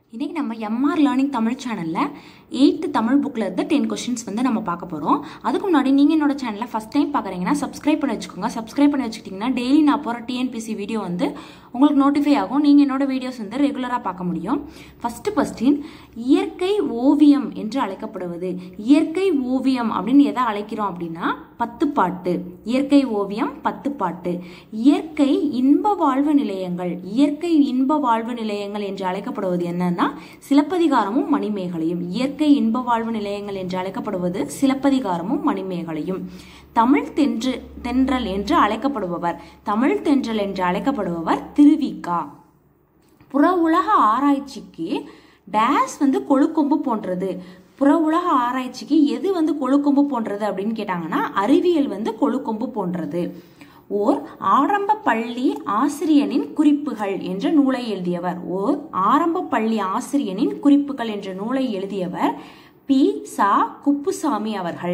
இன்றைக்கி நம்ம MR learning Tamil சேனலில் எயித்து தமிழ் புக்கில் இருந்து டென் கொஷின்ஸ் வந்து நம்ம பார்க்க போகிறோம் அதுக்கு முன்னாடி நீங்கள் என்னோட சேனலை ஃபஸ்ட் டைம் பார்க்குறீங்கன்னா சப்ஸ்கிரைப் பண்ணி வச்சுக்கோங்க சப்ஸ்கிரைப் பண்ணி வச்சுக்கிட்டிங்கன்னா டெய்லி நான் போகிற டிஎன்பிசி வீடியோ வந்து உங்களுக்கு நோட்டிஃபை ஆகும் நீங்கள் என்னோட வீடியோஸ் வந்து ரெகுலராக பார்க்க முடியும் ஃபஸ்ட்டு கொஸ்டின் இயற்கை ஓவியம் என்று அழைக்கப்படுவது இயற்கை ஓவியம் அப்படின்னு எதை அழைக்கிறோம் அப்படின்னா பத்து பாட்டு இயற்கை ஓவியம் பத்து பாட்டு இயற்கை இன்ப வாழ்வு நிலையங்கள் இயற்கை இன்ப வாழ்வு நிலையங்கள் என்று அழைக்கப்படுவது என்னன்னா சிலப்பதிகாரமும் மணிமேகலையும் இயற்கை இன்ப வாழ்வு நிலையங்கள் என்று அழைக்கப்படுவது சிலப்பதிகாரமும் மணிமேகலையும் தமிழ் தென்று தென்றல் என்று அழைக்கப்படுபவர் தமிழ் தென்றல் என்று அழைக்கப்படுபவர் திருவிக்கா புற உலக ஆராய்ச்சிக்கு டேஸ் வந்து கொழுக்கொம்பு போன்றது புற உலக ஆராய்ச்சிக்கு எது வந்து கொழுக்கொம்பு போன்றது அப்படின்னு கேட்டாங்கன்னா அறிவியல் வந்து கொழுக்கொம்பு போன்றது ஓர் ஆரம்ப பள்ளி ஆசிரியனின் குறிப்புகள் என்ற நூலை எழுதியவர் ஓர் ஆரம்ப பள்ளி ஆசிரியனின் குறிப்புகள் என்ற நூலை எழுதியவர் பி சா குப்புசாமி அவர்கள்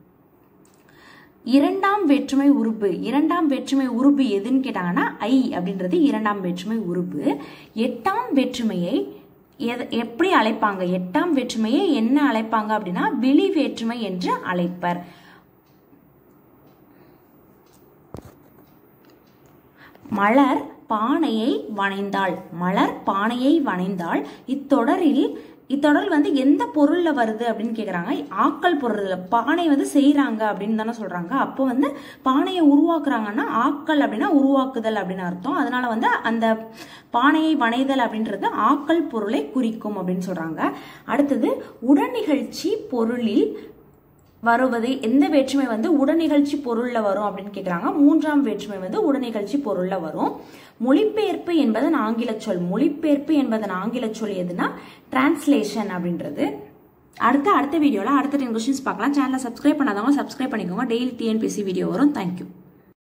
இரண்டாம் வேற்றுமை உறுப்பு இரண்டாம் வேற்றுமை உறுப்பு எதுன்னு கேட்டாங்கன்னா ஐ அப்படின்றது இரண்டாம் வேற்றுமை உறுப்பு எட்டாம் வேற்றுமையை எத- எப்படி அழைப்பாங்க எட்டாம் வேற்றுமையை என்ன அழைப்பாங்க அப்படின்னா வெளி வேற்றுமை என்று அழைப்பர் மலர் பானையை வணைந்தாள் மலர் பானையை வணைந்தாள் இத்தொடரில் இத்தொடர் வந்து எந்த பொருள்ல வருது அப்படின்னு கேக்குறாங்க ஆக்கல் பொருள்ல பானை வந்து செய்றாங்க அப்படின்னு தானே சொல்றாங்க அப்போ வந்து பானையை உருவாக்குறாங்கன்னா ஆக்கல் அப்படின்னா உருவாக்குதல் அப்படின்னு அர்த்தம் அதனால வந்து அந்த பானையை வணைதல் அப்படின்றது ஆக்கல் பொருளை குறிக்கும் அப்படின்னு சொல்றாங்க அடுத்தது உடனிகழ்ச்சி பொருளில் வருவது எந்த வேற்றுமை வந்து உடனிகழ்ச்சி பொருள்ல வரும் அப்படின்னு கேக்குறாங்க மூன்றாம் வேற்றுமை வந்து உடனிகழ்ச்சி பொருள்ல வரும் மொழிபெயர்ப்பு என்பதன் ஆங்கில சொல் மொழிபெயர்ப்பு என்பதன் ஆங்கில சொல் எதுனா டிரான்ஸ்லேஷன் அப்படின்றது அடுத்த அடுத்த வீடியோல அடுத்த டென் கொஸ்டின்ஸ் பார்க்கலாம் சேனலை சப்ஸ்கிரைப் பண்ணாதவங்க சப்ஸ்கிரைப் பண்ணிக்கோங்க டெய்லி டிஎன்பிசி வீடியோ வரும் தேங்க்யூ